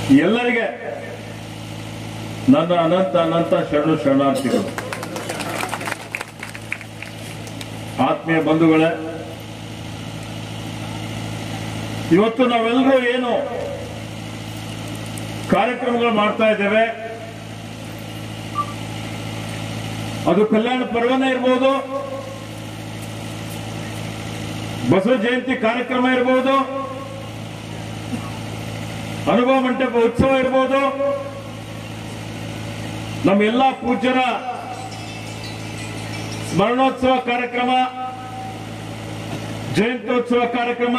ಎಲ್ಲರಿಗೆ ನನ್ನ ಅನಂತ ಅನಂತ ಶರಣು ಶರಣಾರ್ಥಿಗಳು ಆತ್ಮೀಯ ಬಂಧುಗಳೇ ಇವತ್ತು ನಾವೆಲ್ಲರೂ ಏನು ಕಾರ್ಯಕ್ರಮಗಳು ಮಾಡ್ತಾ ಇದ್ದೇವೆ ಅದು ಕಲ್ಯಾಣ ಪರ್ವನೇ ಇರ್ಬೋದು ಬಸವ ಜಯಂತಿ ಕಾರ್ಯಕ್ರಮ ಇರಬಹುದು ಅನುಭವ ಮಂಟಪ ಉತ್ಸವ ಇರಬಹುದು ನಮ್ಮ ಎಲ್ಲ ಪೂಜ್ಯರ ಸ್ಮರಣೋತ್ಸವ ಕಾರ್ಯಕ್ರಮ ಜಯಂತ್ಯೋತ್ಸವ ಕಾರ್ಯಕ್ರಮ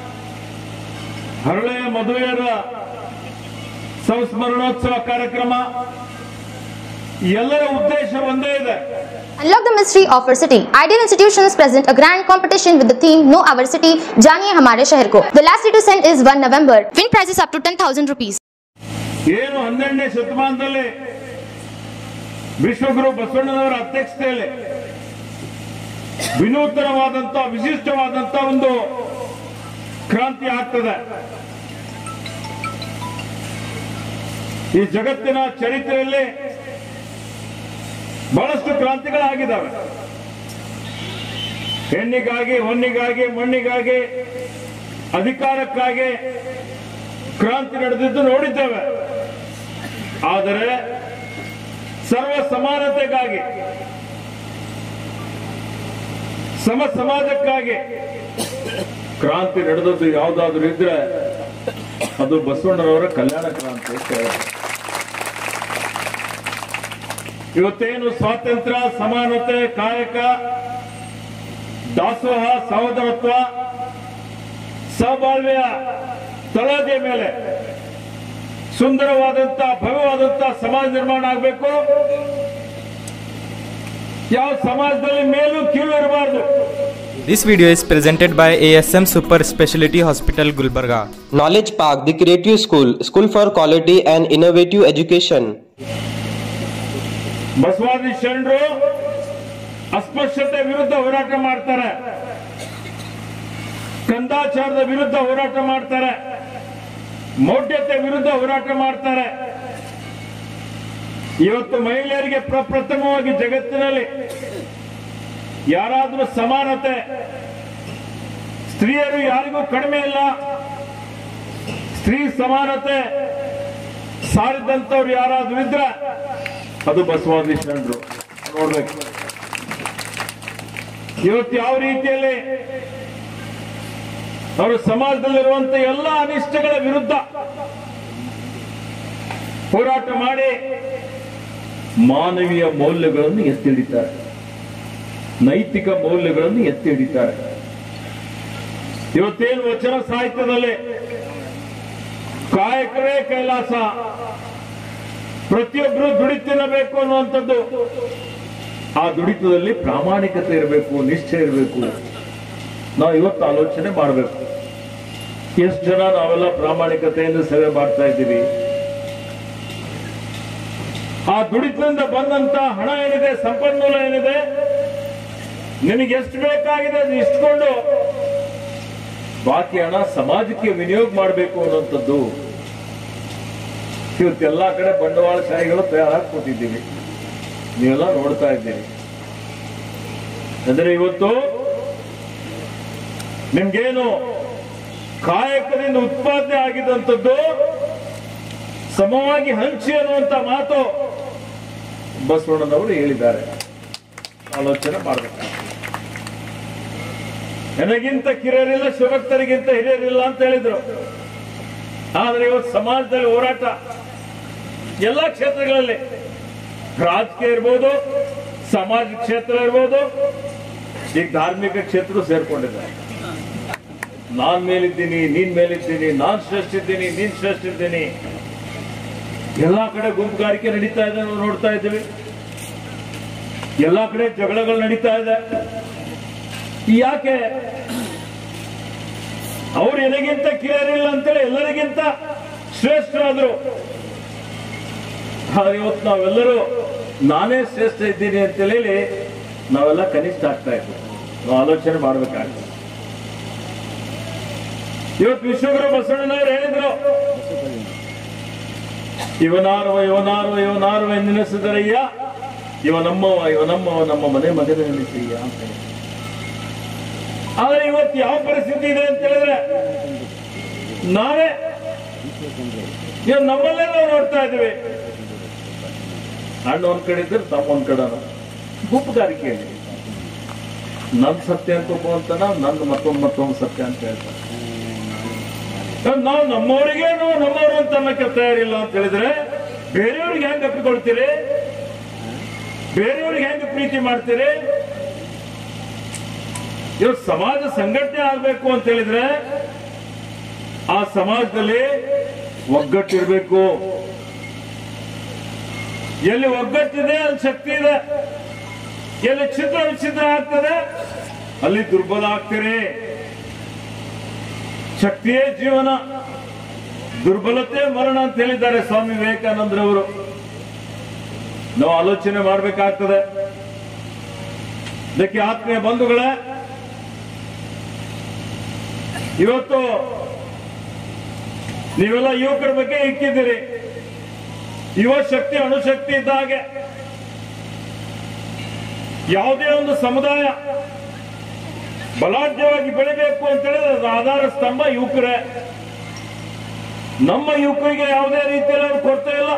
ಹರಳೆಯ ಮದುವೆಯರ ಸಂಸ್ಮರಣೋತ್ಸವ ಕಾರ್ಯಕ್ರಮ ಎಲ್ಲರ ಉದ್ದೇಶ ಒಂದೇ ಇದೆ Unlock the mystery of our city. Ideal institutions present a grand competition with the theme Know Our City, Janiye Hamare Shahar Ko. The last day to send is 1 November. Win prizes up to 10,000 rupees. ಏನು ಹನ್ನೆರಡನೇ ಶತಮಾನದಲ್ಲಿ ವಿಶ್ವಗುರು ಬಸವಣ್ಣನವರ ಅಧ್ಯಕ್ಷತೆಯಲ್ಲಿ ವಿನೂತನವಾದಂತ ವಿಶಿಷ್ಟವಾದಂತ ಒಂದು ಕ್ರಾಂತಿ ಆಗ್ತದೆ ಈ ಜಗತ್ತಿನ ಚರಿತ್ರೆಯಲ್ಲಿ ಬಹಳಷ್ಟು ಕ್ರಾಂತಿಗಳಾಗಿದ್ದಾವೆ ಹೆಣ್ಣಿಗಾಗಿ ಹೊನ್ನಿಗಾಗಿ ಮಣ್ಣಿಗಾಗಿ ಅಧಿಕಾರಕ್ಕಾಗಿ ಕ್ರಾಂತಿ ನಡೆದಿದ್ದು ನೋಡಿದ್ದೇವೆ ಆದರೆ ಸರ್ವ ಸಮಾನತೆಗಾಗಿ ಸಮ ಸಮಾಜಕ್ಕಾಗಿ ಕ್ರಾಂತಿ ನಡೆದದ್ದು ಯಾವುದಾದ್ರೂ ಇದ್ರೆ ಅದು ಬಸವಣ್ಣನವರ ಕಲ್ಯಾಣ ಕ್ರಾಂತಿ ಅಂತ ಹೇಳೋದು. ಇವತ್ತೇನು ಸ್ವಾತಂತ್ರ್ಯ ಸಮಾನತೆ ಕಾಯಕ ದಾಸೋಹ ಸಹೋದರತ್ವ ಸಹಬಾಳ್ವೆಯ ತಳಹದಿಯ ಮೇಲೆ ಸುಂದರವಾದಂತ ಭವ್ಯವಾದಂತ ಸಮಾಜ ನಿರ್ಮಾಣ ಆಗಬೇಕು ಯಾವ ಸಮಾಜದಲ್ಲಿ ಮೇಲೂ ಕೀಳು ಇರಬಾರ್ದು This video is presented by ASM Super Speciality Hospital Gulbarga. Knowledge Park, the Creative School, School for Quality and Innovative Education. ಬಸವಾದಿ ಶರಣರು ಅಸ್ಪೃಶ್ಯತೆ ವಿರುದ್ಧ ಹೋರಾಟ ಮಾಡ್ತಾರೆ ಕಂದಾಚಾರದ ವಿರುದ್ಧ ಹೋರಾಟ ಮಾಡ್ತಾರೆ ಮೌಢ್ಯತೆ ವಿರುದ್ಧ ಹೋರಾಟ ಮಾಡ್ತಾರೆ ಇವತ್ತು ಮಹಿಳೆಯರಿಗೆ ಪ್ರಪ್ರಥಮವಾಗಿ ಜಗತ್ತಿನಲ್ಲಿ ಯಾರಾದರೂ ಸಮಾನತೆ ಸ್ತ್ರೀಯರು ಯಾರಿಗೂ ಕಡಿಮೆ ಇಲ್ಲ ಸ್ತ್ರೀ ಸಮಾನತೆ ಸಾರಿದಂತವ್ರು ಯಾರಾದ್ರೂ ಇದ್ರೆ ಅದು ಬಸವಾದಿ ಶರಣರು ನೋಡ್ಬೇಕು ಇವತ್ತು ಯಾವ ರೀತಿಯಲ್ಲಿ ಅವರು ಸಮಾಜದಲ್ಲಿರುವಂತ ಎಲ್ಲ ಅನಿಷ್ಟಗಳ ವಿರುದ್ಧ ಹೋರಾಟ ಮಾಡಿ ಮಾನವೀಯ ಮೌಲ್ಯಗಳನ್ನು ಎತ್ತಿ ಹಿಡಿತಾರೆ ನೈತಿಕ ಮೌಲ್ಯಗಳನ್ನು ಎತ್ತಿ ಹಿಡಿತಾರೆ ಇವತ್ತೇನು ವಚನ ಸಾಹಿತ್ಯದಲ್ಲಿ ಕಾಯಕವೇ ಕೈಲಾಸ ಪ್ರತಿಯೊಬ್ಬರು ದುಡಿ ತಿನ್ನಬೇಕು ಅನ್ನುವಂಥದ್ದು ಆ ದುಡಿತದಲ್ಲಿ ಪ್ರಾಮಾಣಿಕತೆ ಇರಬೇಕು ನಿಷ್ಠೆ ಇರಬೇಕು ನಾವು ಇವತ್ತು ಆಲೋಚನೆ ಮಾಡಬೇಕು ಎಷ್ಟು ಜನ ನಾವೆಲ್ಲ ಪ್ರಾಮಾಣಿಕತೆಯಿಂದ ಸೇವೆ ಮಾಡ್ತಾ ಇದ್ದೀವಿ ಆ ದುಡಿತದಿಂದ ಬಂದಂತ ಹಣ ಏನಿದೆ ಸಂಪನ್ಮೂಲ ಏನಿದೆ ನಿನಗೆ ಎಷ್ಟು ಬೇಕಾಗಿದೆ ಅದು ಇಷ್ಟುಕೊಂಡು ಬಾಕಿ ಹಣ ಸಮಾಜಕ್ಕೆ ವಿನಿಯೋಗ ಮಾಡಬೇಕು ಅನ್ನುವಂಥದ್ದು ಇವತ್ತು ಎಲ್ಲಾ ಕಡೆ ಬಂಡವಾಳಶಾಹಿಗಳು ತಯಾರಾಗಿ ಕೂತಿದ್ದೀವಿ ನೀವೆಲ್ಲ ನೋಡ್ತಾ ಇದ್ದೀರಿ ಅಂದ್ರೆ ಇವತ್ತು ನಿಮ್ಗೇನು ಕಾಯಕದಿಂದ ಉತ್ಪಾದನೆ ಆಗಿದಂಥದ್ದು ಸಮವಾಗಿ ಹಂಚಿ ಅನ್ನುವಂತ ಮಾತು ಬಸವಣ್ಣನವರು ಹೇಳಿದ್ದಾರೆ ಆಲೋಚನೆ ಮಾಡಬೇಕು ನನಗಿಂತ ಕಿರಿಯರಿಲ್ಲ ಶಿವಭಕ್ತರಿಗಿಂತ ಹಿರಿಯರಿಲ್ಲ ಅಂತ ಹೇಳಿದ್ರು ಆದ್ರೆ ಇವತ್ತು ಸಮಾಜದಲ್ಲಿ ಹೋರಾಟ ಎಲ್ಲ ಕ್ಷೇತ್ರಗಳಲ್ಲಿ ರಾಜಕೀಯ ಇರ್ಬೋದು ಸಮಾಜ ಕ್ಷೇತ್ರ ಇರ್ಬೋದು ಈಗ ಧಾರ್ಮಿಕ ಕ್ಷೇತ್ರ ಸೇರ್ಕೊಂಡಿದ್ದಾರೆ ನಾನ್ ಮೇಲಿದ್ದೀನಿ ನೀನ್ ಮೇಲಿದ್ದೀನಿ ನಾನ್ ಶ್ರೇಷ್ಠ ಇದ್ದೀನಿ ನೀನ್ ಶ್ರೇಷ್ಠ ಇದ್ದೀನಿ ಎಲ್ಲಾ ಕಡೆ ಗುಂಪುಗಾರಿಕೆ ನಡೀತಾ ಇದೆ ನಾವು ನೋಡ್ತಾ ಇದ್ದೀವಿ ಎಲ್ಲಾ ಕಡೆ ಜಗಳಗಳು ನಡೀತಾ ಇದೆ ಯಾಕೆ ಅವ್ರು ಎನಗಿಂತ ಕಿರಿಯರಿಲ್ಲ ಅಂತೇಳಿ ಎಲ್ಲರಿಗಿಂತ ಶ್ರೇಷ್ಠರಾದ್ರು ಆದ್ರೆ ಇವತ್ತು ನಾವೆಲ್ಲರೂ ನಾನೇ ಶ್ರೇಷ್ಠ ಇದ್ದೀನಿ ಅಂತ ಹೇಳಿ ನಾವೆಲ್ಲ ಕನಿಷ್ಠ ಆಗ್ತಾ ಇದ್ವಿ ನಾವು ಆಲೋಚನೆ ಮಾಡ್ಬೇಕಾಗ್ತದೆ ಇವತ್ತು ವಿಶ್ವಗುರು ಬಸವಣ್ಣನವರು ಹೇಳಿದ್ರು ಇವನಾರ್ವ ಇವನಾರ್ವ ಇವನಾರ್ವ ಎಂದೆನಿಸಿದರಯ್ಯ ಇವ ನಮ್ಮವ ಇವ ನಮ್ಮವ ನಮ್ಮ ಮನೆ ಮಗನ ನೆನೆಸಯ್ಯ ಅಂತ ಹೇಳಿ. ಆದ್ರೆ ಇವತ್ತು ಯಾವ ಪರಿಸ್ಥಿತಿ ಇದೆ ಅಂತ ಹೇಳಿದ್ರೆ ನಾವೇ ಇವ್ ನಮ್ಮಲ್ಲೇ ನಾವು ನೋಡ್ತಾ ಇದ್ದೀವಿ ಅಣ್ಣ ಒಂದ್ ಕಡೆ ಇದ್ರೆ ತಮ್ಮ ಒಂದ್ ಕಡೆ ಗುಂಪುಗಾರಿಕೆ ನನ್ ಸತ್ಯ ಅಂತ ಒಬ್ಬ ಅಂತಾನ ನಂದು ಮತ್ತೊಂದ್ ಮತ್ತೊಂದು ಸತ್ಯ ಅಂತ ಹೇಳ್ತಾನೆ ನಾವು ನಮ್ಮವರಿಗೆ ನಾವು ನಮ್ಮವರು ಅಂತ ಅನ್ನಕ್ಕೆ ತಯಾರಿಲ್ಲ ಅಂತ ಹೇಳಿದ್ರೆ ಬೇರೆಯವ್ರಿಗೆ ಹೆಂಗ್ ಅಪ್ಪಿಕೊಳ್ತೀರಿ ಬೇರೆಯವ್ರಿಗೆ ಹೆಂಗ್ ಪ್ರೀತಿ ಮಾಡ್ತೀರಿ ಇವತ್ತು ಸಮಾಜ ಸಂಘಟನೆ ಆಗ್ಬೇಕು ಅಂತ ಹೇಳಿದ್ರೆ ಆ ಸಮಾಜದಲ್ಲಿ ಒಗ್ಗಟ್ಟಿರ್ಬೇಕು ಎಲ್ಲಿ ಒಗ್ಗಟ್ಟಿದೆ ಅಲ್ಲಿ ಶಕ್ತಿ ಇದೆ ಎಲ್ಲಿ ಛಿದ್ರ ವಿಚ್ಛಿದ್ರ ಆಗ್ತದೆ ಅಲ್ಲಿ ದುರ್ಬಲ ಆಗ್ತೀರಿ ಶಕ್ತಿಯೇ ಜೀವನ ದುರ್ಬಲತೆ ಮರಣ ಅಂತ ಹೇಳಿದ್ದಾರೆ ಸ್ವಾಮಿ ವಿವೇಕಾನಂದರವರು ನಾವು ಆಲೋಚನೆ ಮಾಡಬೇಕಾಗ್ತದೆ ಇದಕ್ಕೆ ಆತ್ಮೀಯ ಬಂಧುಗಳೇ ಇವತ್ತು ನೀವೆಲ್ಲ ಯುವಕರ ಬಗ್ಗೆ ಇಕ್ಕಿದ್ದೀರಿ ಯುವ ಶಕ್ತಿ ಅಣುಶಕ್ತಿ ಇದ್ದ ಹಾಗೆ ಯಾವುದೇ ಒಂದು ಸಮುದಾಯ ಬಲಾಢ್ಯವಾಗಿ ಬೆಳಿಬೇಕು ಅಂತ ಹೇಳಿದ್ರೆ ಅದರ ಆಧಾರ ಸ್ತಂಭ ಯುವಕರೇ ನಮ್ಮ ಯುವಕರಿಗೆ ಯಾವುದೇ ರೀತಿಯಲ್ಲಿ ಅವ್ರು ಕೊರತೆ ಇಲ್ಲ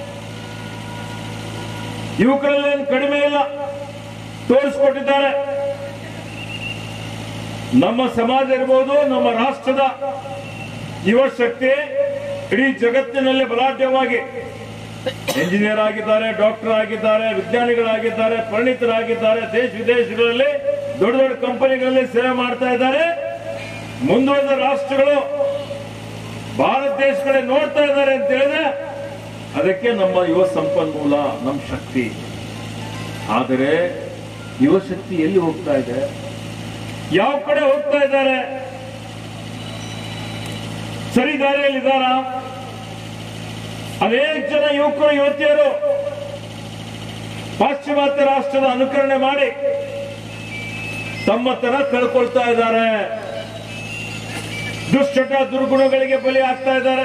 ಯುವಕರಲ್ಲಿ ಏನು ಕಡಿಮೆ ಇಲ್ಲ ತೋರಿಸ್ಕೊಟ್ಟಿದ್ದಾರೆ ನಮ್ಮ ಸಮಾಜ ಇರ್ಬೋದು ನಮ್ಮ ರಾಷ್ಟ್ರದ ಯುವ ಶಕ್ತಿ ಇಡೀ ಜಗತ್ತಿನಲ್ಲಿ ಬಲಾಢ್ಯವಾಗಿ ಇಂಜಿನಿಯರ್ ಆಗಿದ್ದಾರೆ ಡಾಕ್ಟರ್ ಆಗಿದ್ದಾರೆ ವಿಜ್ಞಾನಿಗಳಾಗಿದ್ದಾರೆ ಪರಿಣಿತರಾಗಿದ್ದಾರೆ ದೇಶ ವಿದೇಶಗಳಲ್ಲಿ ದೊಡ್ಡ ದೊಡ್ಡ ಕಂಪನಿಗಳಲ್ಲಿ ಸೇವೆ ಮಾಡ್ತಾ ಇದ್ದಾರೆ ಮುಂದುವರೆದ ರಾಷ್ಟ್ರಗಳು ಭಾರತ ದೇಶ ಕಡೆ ನೋಡ್ತಾ ಇದ್ದಾರೆ ಅಂತ ಹೇಳಿದ್ರೆ ಅದಕ್ಕೆ ನಮ್ಮ ಯುವ ಸಂಪನ್ಮೂಲ ನಮ್ಮ ಶಕ್ತಿ ಆದರೆ ಯುವ ಶಕ್ತಿ ಎಲ್ಲಿ ಹೋಗ್ತಾ ಇದೆ ಯಾವ ಕಡೆ ಹೋಗ್ತಾ ಇದ್ದಾರೆ ಸರಿ ದಾರಿಯಲ್ಲಿದ್ದಾರ ಅನೇಕ ಜನ ಯುವಕರು ಯುವತಿಯರು ಪಾಶ್ಚಿಮಾತ್ಯ ರಾಷ್ಟ್ರದ ಅನುಕರಣೆ ಮಾಡಿ ತಮ್ಮ ತರ ಕಳ್ಕೊಳ್ತಾ ಇದ್ದಾರೆ ದುಶ್ಚಟ ದುರ್ಗುಣಗಳಿಗೆ ಬಲಿ ಆಗ್ತಾ ಇದ್ದಾರೆ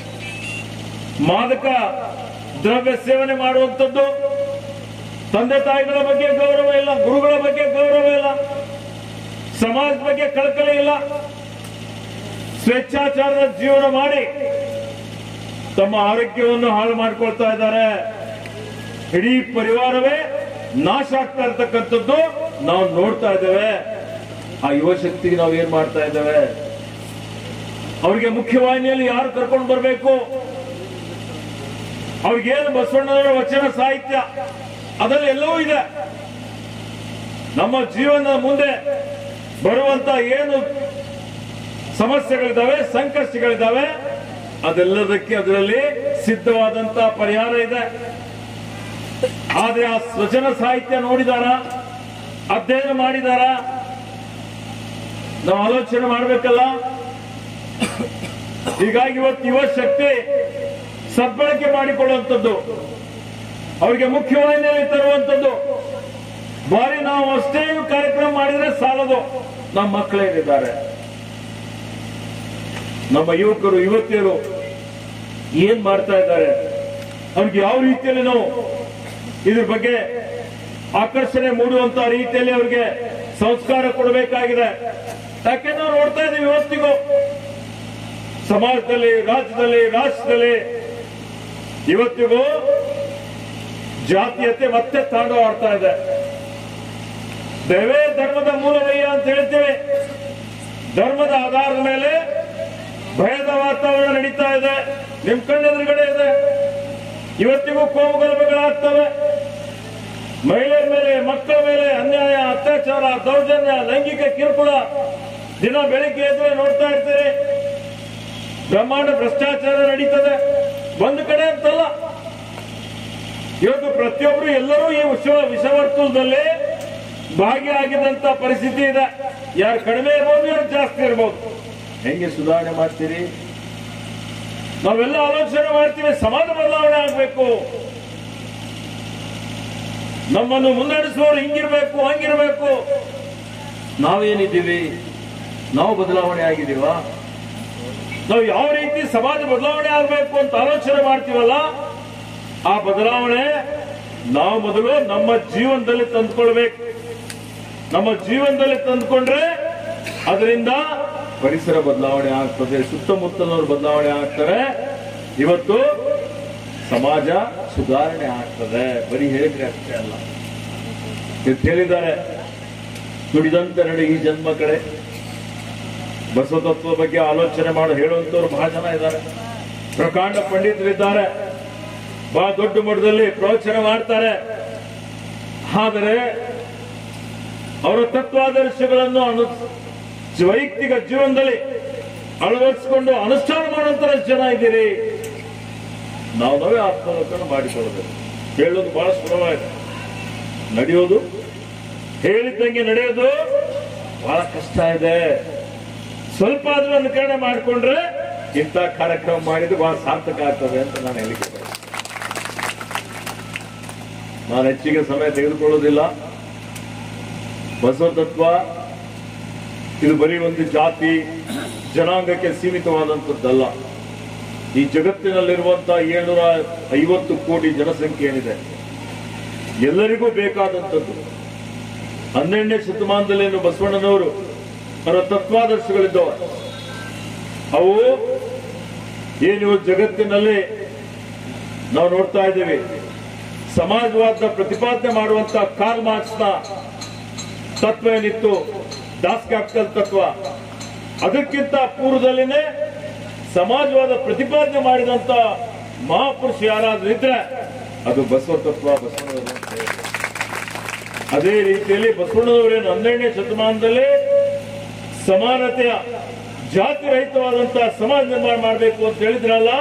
ಮಾದಕ ದ್ರವ್ಯ ಸೇವನೆ ಮಾಡುವಂಥದ್ದು ತಂದೆ ತಾಯಿಗಳ ಬಗ್ಗೆ ಗೌರವ ಇಲ್ಲ ಗುರುಗಳ ಬಗ್ಗೆ ಗೌರವ ಇಲ್ಲ ಸಮಾಜದ ಬಗ್ಗೆ ಕಳಕಳಿ ಇಲ್ಲ ಸ್ವೇಚ್ಛಾಚಾರದ ಜೀವನ ಮಾಡಿ ತಮ್ಮ ಆರೋಗ್ಯವನ್ನು ಹಾಳು ಮಾಡ್ಕೊಳ್ತಾ ಇದ್ದಾರೆ ಇಡೀ ಪರಿವಾರವೇ ನಾಶ ಆಗ್ತಾ ಇರ್ತಕ್ಕಂಥದ್ದು ನಾವು ನೋಡ್ತಾ ಇದ್ದೇವೆ ಆ ಯುವ ಶಕ್ತಿಗೆ ನಾವು ಏನ್ ಮಾಡ್ತಾ ಇದ್ದೇವೆ ಅವ್ರಿಗೆ ಮುಖ್ಯವಾಹಿನಿಯಲ್ಲಿ ಯಾರು ಕರ್ಕೊಂಡು ಬರಬೇಕು ಅವ್ರಿಗೇನು ಬಸವಣ್ಣನವರ ವಚನ ಸಾಹಿತ್ಯ ಅದರಲ್ಲಿ ಎಲ್ಲವೂ ಇದೆ ನಮ್ಮ ಜೀವನದ ಮುಂದೆ ಬರುವಂತ ಏನು ಸಮಸ್ಯೆಗಳಿದ್ದಾವೆ ಸಂಕಷ್ಟಗಳಿದ್ದಾವೆ ಅದೆಲ್ಲದಕ್ಕೆ ಅದರಲ್ಲಿ ಸಿದ್ಧವಾದಂತ ಪರಿಹಾರ ಇದೆ ಆದ್ರೆ ಆ ಸ್ವಚನ ಸಾಹಿತ್ಯ ನೋಡಿದಾರ ಅಧ್ಯಯನ ಮಾಡಿದಾರ ನಾವು ಆಲೋಚನೆ ಮಾಡ್ಬೇಕಲ್ಲ ಹೀಗಾಗಿ ಇವತ್ತು ಯುವ ಶಕ್ತಿ ಸದ್ಬಳಕೆ ಮಾಡಿಕೊಳ್ಳುವಂಥದ್ದು ಅವರಿಗೆ ಮುಖ್ಯವಾಹಿನಿಯಲ್ಲಿ ತರುವಂಥದ್ದು ಬಾರಿ ನಾವು ಅಷ್ಟೇ ಕಾರ್ಯಕ್ರಮ ಮಾಡಿದ್ರೆ ಸಾಲದು ನಮ್ಮ ಮಕ್ಕಳೇನಿದ್ದಾರೆ ನಮ್ಮ ಯುವಕರು ಯುವತಿಯರು ಏನ್ ಮಾಡ್ತಾ ಇದ್ದಾರೆ ಅವ್ರಿಗೆ ಯಾವ ರೀತಿಯಲ್ಲಿ ನಾವು ಇದ್ರ ಬಗ್ಗೆ ಆಕರ್ಷಣೆ ಮೂಡುವಂತ ರೀತಿಯಲ್ಲಿ ಅವ್ರಿಗೆ ಸಂಸ್ಕಾರ ಕೊಡಬೇಕಾಗಿದೆ ಯಾಕೆ ನಾವು ನೋಡ್ತಾ ಇದ್ದೀವಿ ಇವತ್ತಿಗೂ ಸಮಾಜದಲ್ಲಿ ರಾಜ್ಯದಲ್ಲಿ ರಾಷ್ಟ್ರದಲ್ಲಿ ಇವತ್ತಿಗೂ ಜಾತೀಯತೆ ಮತ್ತೆ ತಾಂಡವ ಆಡ್ತಾ ಇದೆ ದೇವೇ ಧರ್ಮದ ಮೂಲವಯ್ಯ ಅಂತ ಹೇಳ್ತೇವೆ ಧರ್ಮದ ಆಧಾರದ ಮೇಲೆ ಭಯದ ವಾತಾವರಣ ನಡೀತಾ ಇದೆ ನಿಮ್ ಕಣ್ಣೆದುರುಗಡೆ ಇದೆ ಇವತ್ತಿಗೂ ಕೋಮುಗಲಭೆಗಳಾಗ್ತವೆ ಮಹಿಳೆಯರ ಮೇಲೆ ಮಕ್ಕಳ ಮೇಲೆ ಅನ್ಯಾಯ ಅತ್ಯಾಚಾರ ದೌರ್ಜನ್ಯ ಲೈಂಗಿಕ ಕಿರುಕುಳ ದಿನ ಬೆಳಿಗ್ಗೆ ಎದ್ರೆ ನೋಡ್ತಾ ಇರ್ತೀರಿ ಬ್ರಹ್ಮಾಂಡ ಭ್ರಷ್ಟಾಚಾರ ನಡೀತದೆ ಒಂದು ಕಡೆ ಅಂತಲ್ಲ ಇವತ್ತು ಪ್ರತಿಯೊಬ್ಬರು ಎಲ್ಲರೂ ಈ ವಿಶ್ವ ವಿಷವರ್ತುಲದಲ್ಲಿ ಭಾಗಿಯಾಗಿದ್ದಂತ ಪರಿಸ್ಥಿತಿ ಇದೆ ಯಾರು ಕಡಿಮೆ ಇರ್ಬೋದು ಯಾರು ಜಾಸ್ತಿ ಇರ್ಬೋದು ಹೆಂಗೆ ಸುಧಾರಣೆ ಮಾಡ್ತೀರಿ ನಾವೆಲ್ಲ ಆಲೋಚನೆ ಮಾಡ್ತೀವಿ ಸಮಾಜ ಬದಲಾವಣೆ ಆಗ್ಬೇಕು ನಮ್ಮನ್ನು ಮುನ್ನಡೆಸುವವರು ಹಿಂಗಿರ್ಬೇಕು ಹಂಗಿರ್ಬೇಕು ನಾವೇನಿದ್ದೀವಿ ನಾವು ಬದಲಾವಣೆ ಆಗಿದ್ದೀವಾ ನಾವು ಯಾವ ರೀತಿ ಸಮಾಜ ಬದಲಾವಣೆ ಆಗಬೇಕು ಅಂತ ಆಲೋಚನೆ ಮಾಡ್ತೀವಲ್ಲ ಆ ಬದಲಾವಣೆ ನಾವು ಮೊದಲು ನಮ್ಮ ಜೀವನದಲ್ಲಿ ತಂದುಕೊಳ್ಬೇಕು ನಮ್ಮ ಜೀವನದಲ್ಲಿ ತಂದುಕೊಂಡ್ರೆ ಅದರಿಂದ ಪರಿಸರ ಬದಲಾವಣೆ ಆಗ್ತದೆ ಸುತ್ತಮುತ್ತಲವರು ಬದಲಾವಣೆ ಆಗ್ತಾರೆ ಇವತ್ತು ಸಮಾಜ ಸುಧಾರಣೆ ಆಗ್ತದೆ ಬರೀ ಹೇಳಿದ್ರೆ ಅಷ್ಟೇ ಅಲ್ಲ ಇವತ್ತು ಹೇಳಿದ್ದಾರೆ ದುಡಿದಂತೆ ನಡೆ ಈ ಜನ್ಮ ಕಡೆ ಬಸವತತ್ವ ಬಗ್ಗೆ ಆಲೋಚನೆ ಮಾಡಿ ಹೇಳುವಂತವ್ರು ಬಹಳ ಜನ ಇದ್ದಾರೆ ಪ್ರಕಾಂಡ ಪಂಡಿತರಿದ್ದಾರೆ ಬಹಳ ದೊಡ್ಡ ಮಟ್ಟದಲ್ಲಿ ಪ್ರವಚನ ಮಾಡ್ತಾರೆ ಆದರೆ ಅವರ ತತ್ವಾದರ್ಶಗಳನ್ನು ಅನು ವೈಯಕ್ತಿಕ ಜೀವನದಲ್ಲಿ ಅಳವಡಿಸಿಕೊಂಡು ಅನುಷ್ಠಾನ ಮಾಡುವಂತ ಜನ ಇದ್ದೀರಿ ನಾವು ನಾವೇ ಆತ್ಮಲೋಕನ ಮಾಡಿಕೊಳ್ಳಬೇಕು ಹೇಳೋದು ಬಹಳ ಸುಲಭವಾಗಿದೆ ನಡೆಯೋದು ಹೇಳಿದ್ದಂಗೆ ನಡೆಯೋದು ಬಹಳ ಕಷ್ಟ ಇದೆ ಸ್ವಲ್ಪ ಆದ್ರೂ ಅನುಕರಣೆ ಮಾಡಿಕೊಂಡ್ರೆ ಇಂಥ ಕಾರ್ಯಕ್ರಮ ಮಾಡಿದ್ದು ಬಹಳ ಸಾರ್ಥಕ ಆಗ್ತದೆ ಅಂತ ನಾನು ಹೇಳಿಕೆ ಬಯಸ್ತೇನೆ. ನಾನು ಹೆಚ್ಚಿಗೆ ಸಮಯ ತೆಗೆದುಕೊಳ್ಳೋದಿಲ್ಲ ಬಸವ ತತ್ವ ಇದು ಬರೀ ಒಂದು ಜಾತಿ ಜನಾಂಗಕ್ಕೆ ಸೀಮಿತವಾದಂಥದ್ದಲ್ಲ ಈ ಜಗತ್ತಿನಲ್ಲಿರುವಂತಹ ಏಳ್ನೂರ ಐವತ್ತು ಕೋಟಿ ಜನಸಂಖ್ಯೆ ಏನಿದೆ ಎಲ್ಲರಿಗೂ ಬೇಕಾದಂಥದ್ದು ಹನ್ನೆರಡನೇ ಶತಮಾನದಲ್ಲೇನು ಬಸವಣ್ಣನವರು ಅವರ ತತ್ವಾದರ್ಶಗಳಿದ್ದವ ಅವು ಏನು ಜಗತ್ತಿನಲ್ಲಿ ನಾವು ನೋಡ್ತಾ ಇದ್ದೇವೆ ಸಮಾಜವಾದ ಪ್ರತಿಪಾದನೆ ಮಾಡುವಂತ ಕಾರ್ಲ್ ಮಾರ್ಕ್ಸ್ನ ತತ್ವ ಏನಿತ್ತು ದಾಸ್ ಕ್ಯಾಪಿಟಲ್ ತತ್ವ ಅದಕ್ಕಿಂತ ಪೂರ್ವದಲ್ಲಿನೇ ಸಮಾಜವಾದ ಪ್ರತಿಪಾದನೆ ಮಾಡಿದಂತ ಮಹಾಪುರುಷ ಯಾರಾದ್ರೂ ಇದ್ರೆ ಅದು ಬಸವ ತತ್ವ ಬಸವಣ್ಣನವರು ಅಂತ ಹೇಳ್ತಾರೆ. ಅದೇ ರೀತಿಯಲ್ಲಿ ಬಸವಣ್ಣನವರೇನು ಹನ್ನೆರಡನೇ ಶತಮಾನದಲ್ಲಿ ಸಮಾನತೆಯ ಜಾತಿ ರಹಿತವಾದಂತಹ ಸಮಾಜ ನಿರ್ಮಾಣ ಮಾಡಬೇಕು ಅಂತ ಹೇಳಿದ್ರಲ್ಲ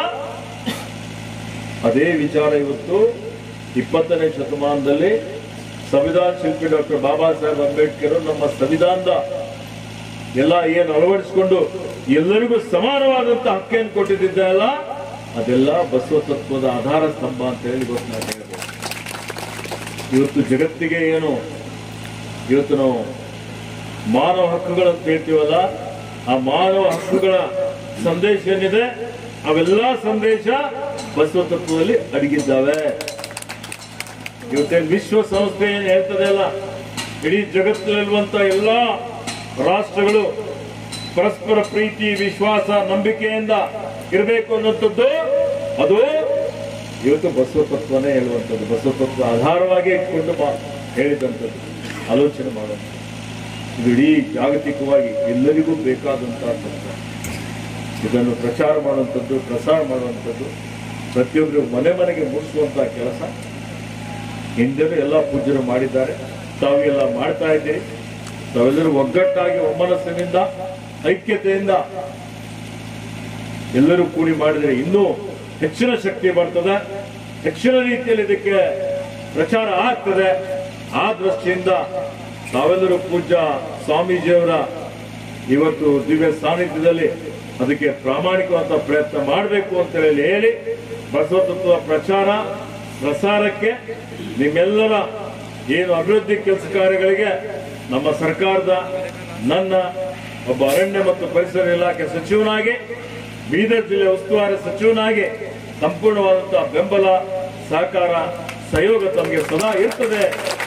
ಅದೇ ವಿಚಾರ ಇವತ್ತು ಇಪ್ಪತ್ತನೇ ಶತಮಾನದಲ್ಲಿ ಸಂವಿಧಾನ ಶಿಲ್ಪಿ ಡಾಕ್ಟರ್ ಬಾಬಾ ಸಾಹೇಬ್ ಅಂಬೇಡ್ಕರ್ ನಮ್ಮ ಸಂವಿಧಾನದ ಎಲ್ಲ ಏನು ಅಳವಡಿಸಿಕೊಂಡು ಎಲ್ಲರಿಗೂ ಸಮಾನವಾದಂತ ಹಕ್ಕನ್ನು ಕೊಟ್ಟಿದ್ದಲ್ಲ ಅದೆಲ್ಲ ಬಸವ ತತ್ವದ ಆಧಾರ ಸ್ತಂಭ ಅಂತ ಹೇಳಿ ಇವತ್ತು ನಾನು ಹೇಳ್ಬೋದು ಇವತ್ತು ಜಗತ್ತಿಗೆ ಏನು ಇವತ್ತು ನಾವು ಮಾನವ ಹಕ್ಕುಗಳಂತ ಹೇಳ್ತೀವಲ್ಲ ಆ ಮಾನವ ಹಕ್ಕುಗಳ ಸಂದೇಶ ಏನಿದೆ ಅವೆಲ್ಲ ಸಂದೇಶ ಬಸವ ತತ್ವದಲ್ಲಿ ಅಡಗಿದ್ದಾವೆ ಇವತ್ತೇನು ವಿಶ್ವಸಂಸ್ಥೆ ಏನ್ ಹೇಳ್ತದೆ ಅಲ್ಲ ಇಡೀ ಜಗತ್ತಿನಲ್ಲಿರುವಂತ ಎಲ್ಲಾ ರಾಷ್ಟ್ರಗಳು ಪರಸ್ಪರ ಪ್ರೀತಿ ವಿಶ್ವಾಸ ನಂಬಿಕೆಯಿಂದ ಇರಬೇಕು ಅನ್ನುವಂಥದ್ದು ಅದು ಇವತ್ತು ಬಸವ ತತ್ವನೇ ಹೇಳುವಂಥದ್ದು ಬಸವ ತತ್ವ ಆಧಾರವಾಗಿ ಇಟ್ಕೊಂಡು ಮಾ- ಹೇಳಿದಂಥದ್ದು ಆಲೋಚನೆ ಮಾಡುವಂಥದ್ದು ಇದು ಇಡೀ ಜಾಗತಿಕವಾಗಿ ಎಲ್ಲರಿಗೂ ಬೇಕಾದಂತಹ ತತ್ವ ಇದನ್ನು ಪ್ರಚಾರ ಮಾಡುವಂಥದ್ದು ಪ್ರಸಾರ ಮಾಡುವಂಥದ್ದು ಪ್ರತಿಯೊಬ್ಬರು ಮನೆ ಮನೆಗೆ ಮುಟ್ಟಿಸುವಂತಹ ಕೆಲಸ ಹಿಂದೆನೂ ಎಲ್ಲ ಪೂಜ್ಯರು ಮಾಡಿದ್ದಾರೆ ತಾವೆಲ್ಲ ಮಾಡ್ತಾ ಇದ್ದೀರಿ ತಾವೆಲ್ಲರೂ ಒಗ್ಗಟ್ಟಾಗಿ ಒಮ್ಮನಸ್ಸಿನಿಂದ ಐಕ್ಯತೆಯಿಂದ ಎಲ್ಲರೂ ಕೂಡಿ ಮಾಡಿದರೆ ಇನ್ನೂ ಹೆಚ್ಚಿನ ಶಕ್ತಿ ಬರ್ತದೆ ಹೆಚ್ಚಿನ ರೀತಿಯಲ್ಲಿ ಇದಕ್ಕೆ ಪ್ರಚಾರ ಆಗ್ತದೆ ಆ ದೃಷ್ಟಿಯಿಂದ ನಾವೆಲ್ಲರೂ ಪೂಜ್ಯ ಸ್ವಾಮೀಜಿಯವರ ಇವತ್ತು ದಿವ್ಯ ಸಾನ್ನಿಧ್ಯದಲ್ಲಿ ಅದಕ್ಕೆ ಪ್ರಾಮಾಣಿಕವಾದ ಪ್ರಯತ್ನ ಮಾಡಬೇಕು ಅಂತ ಹೇಳಿ ಹೇಳಿ ಬಸವತತ್ವ ಪ್ರಚಾರ ಪ್ರಸಾರಕ್ಕೆ ನಿಮ್ಮೆಲ್ಲರ ಏನು ಅಭಿವೃದ್ಧಿ ಕೆಲಸ ಕಾರ್ಯಗಳಿಗೆ ನಮ್ಮ ಸರ್ಕಾರದ ನನ್ನ ಒಬ್ಬ ಅರಣ್ಯ ಮತ್ತು ಪರಿಸರ ಇಲಾಖೆ ಸಚಿವನಾಗಿ ಬೀದರ್ ಜಿಲ್ಲೆ ಉಸ್ತುವಾರಿ ಸಚಿವನಾಗಿ ಸಂಪೂರ್ಣವಾದಂತಹ ಬೆಂಬಲ ಸಹಕಾರ ಸಹಯೋಗ ತಮಗೆ ಸದಾ ಇರ್ತದೆ